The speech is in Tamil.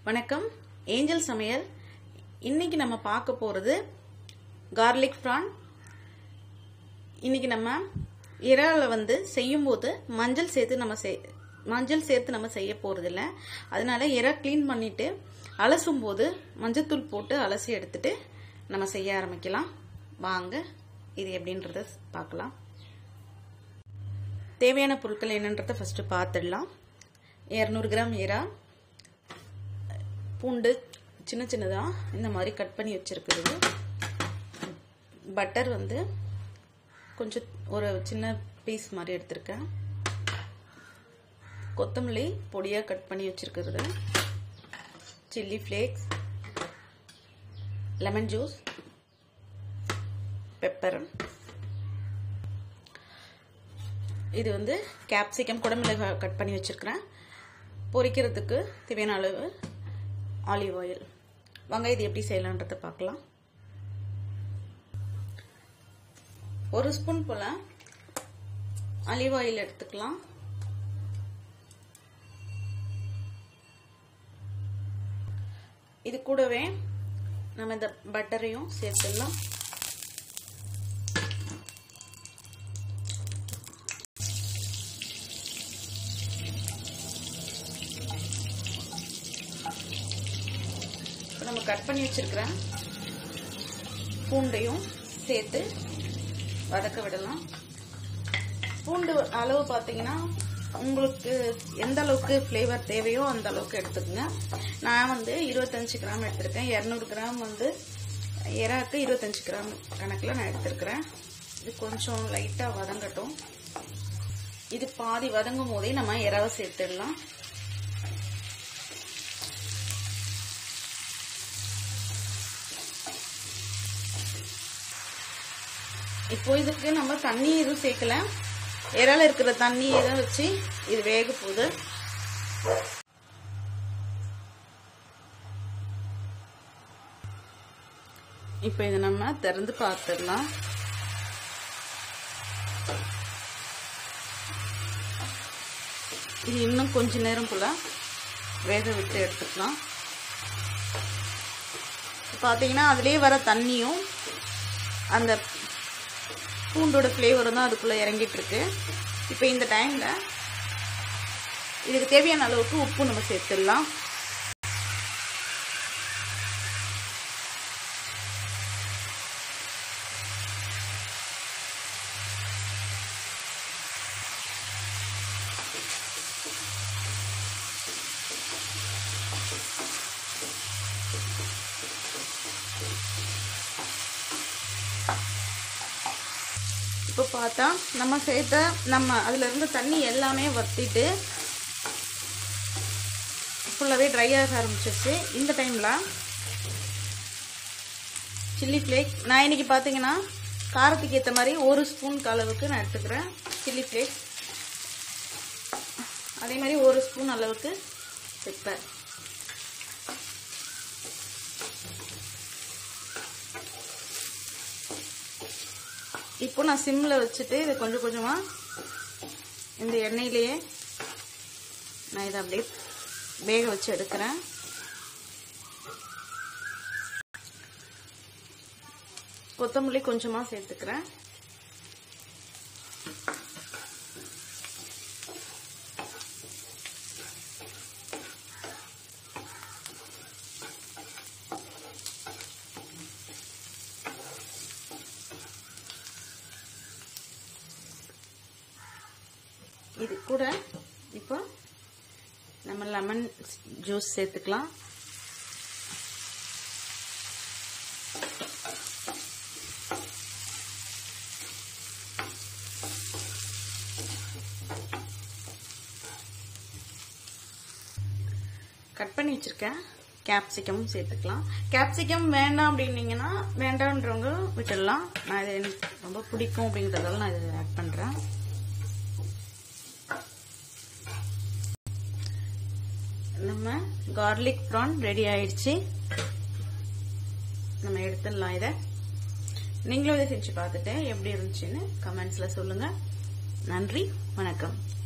வணக்கம் ஏஞ்சல் சமையல் இன்னைக்கு நம்ம பார்க்க போகிறது கார்லிக் ப்ரான் இன்னைக்கு நம்ம இறாலை வந்து செய்யும்போது மஞ்சள் சேர்த்து நம்ம செய் மஞ்சள் சேர்த்து நம்ம செய்ய போகிறதில்ல அதனால இறா க்ளீன் பண்ணிட்டு அலசும் போது மஞ்சத்தூள் போட்டு அலசி எடுத்துட்டு நம்ம செய்ய ஆரம்பிக்கலாம் வாங்க இது எப்படின்றத பார்க்கலாம் தேவையான பொருட்கள் என்னன்றதை ஃபஸ்ட்டு பார்த்துடலாம் இரநூறு கிராம் இறா பூண்டு சின்ன சின்னதாக இந்த மாதிரி கட் பண்ணி வச்சுருக்குறது பட்டர் வந்து கொஞ்சம் ஒரு சின்ன பீஸ் மாதிரி எடுத்திருக்கேன் கொத்தமல்லி பொடியாக கட் பண்ணி வச்சுருக்கிறது chilli flakes lemon juice pepper இது வந்து கேப்சிகம் குடமிளகாய் கட் பண்ணி வச்சுருக்கிறேன் பொரிக்கிறதுக்கு தேவையான அளவு ஆலிவ் ஆயில் வாங்க இது எப்படி செய்யலான்றதை பார்க்கலாம் ஒரு ஸ்பூன் போல் ஆலிவ் ஆயில் எடுத்துக்கலாம் இது கூடவே நம்ம இந்த பட்டரையும் சேர்த்துடலாம் இப்போ நம்ம கட் பண்ணி வச்சிருக்கிற பூண்டையும் சேர்த்து வதக்க விடலாம் பூண்டு அளவு பார்த்தீங்கன்னா உங்களுக்கு எந்த அளவுக்கு ஃப்ளேவர் தேவையோ அந்த அளவுக்கு எடுத்துக்கோங்க நான் வந்து இருபத்தஞ்சு கிராம் எடுத்திருக்கேன் இரநூறு கிராம் வந்து இறாக்கு இருபத்தஞ்சு கிராம் கணக்கில் நான் எடுத்திருக்கிறேன் இது கொஞ்சம் லைட்டாக வதங்கட்டும் இது பாதி வதங்கும் போதே நம்ம இறாவை சேர்த்துடலாம் இப்போ இதுக்கு நம்ம தண்ணி எதுவும் சேர்க்கல இறால இருக்கிற தண்ணி எதுவும் வச்சு இது வேக போகுது இப்போ இதை நம்ம திறந்து பார்த்துடலாம் இது இன்னும் கொஞ்ச நேரம் போல வேக விட்டு எடுத்துக்கலாம் பார்த்தீங்கன்னா அதுலேயே வர தண்ணியும் அந்த பூண்டோட ஃப்ளேவரும் தான் அதுக்குள்ளே இறங்கிட்டு இருக்கு இப்போ இந்த டைமில் இதுக்கு தேவையான அளவுக்கு உப்பு நம்ம சேர்த்துடலாம் இப்போ பார்த்தா நம்ம சேர்த்த நம்ம அதில் இருந்த தண்ணி எல்லாமே வற்றிட்டு ஃபுல்லாகவே ட்ரை ஆக ஆரம்பிச்சிருச்சு இந்த டைமில் சில்லி ஃப்ளேக்ஸ் நான் இன்னைக்கு பார்த்தீங்கன்னா காரத்துக்கு ஏற்ற மாதிரி ஒரு ஸ்பூன் அளவுக்கு நான் எடுத்துக்கிறேன் சில்லி ஃப்ளேக்ஸ் அதே மாதிரி ஒரு ஸ்பூன் அளவுக்கு பெப்பர் இப்போ நான் சிம்மில் வச்சுட்டு இதை கொஞ்சம் கொஞ்சமாக இந்த எண்ணெயிலேயே நான் இதை அப்படியே வேக வச்சு எடுக்கிறேன் கொத்தமல்லி கொஞ்சமாக சேர்த்துக்கிறேன் இது கூட இப்போ நம்ம லெமன் ஜூஸ் சேர்த்துக்கலாம் கட் பண்ணி வச்சிருக்கேன் கேப்சிகமும் சேர்த்துக்கலாம் கேப்சிகம் வேண்டாம் அப்படின்னீங்கன்னா வேண்டான்றவங்க விட்டுடலாம் நான் இது எனக்கு ரொம்ப பிடிக்கும் அப்படின்றதால நான் இதை ஆட் பண்ணுறேன் நம்ம கார்லிக் ப்ரான் ரெடி ஆயிடுச்சு நம்ம எடுத்துடலாம் இதை நீங்களும் இதை செஞ்சு பார்த்துட்டு எப்படி இருந்துச்சுன்னு கமெண்ட்ஸில் சொல்லுங்கள் நன்றி வணக்கம்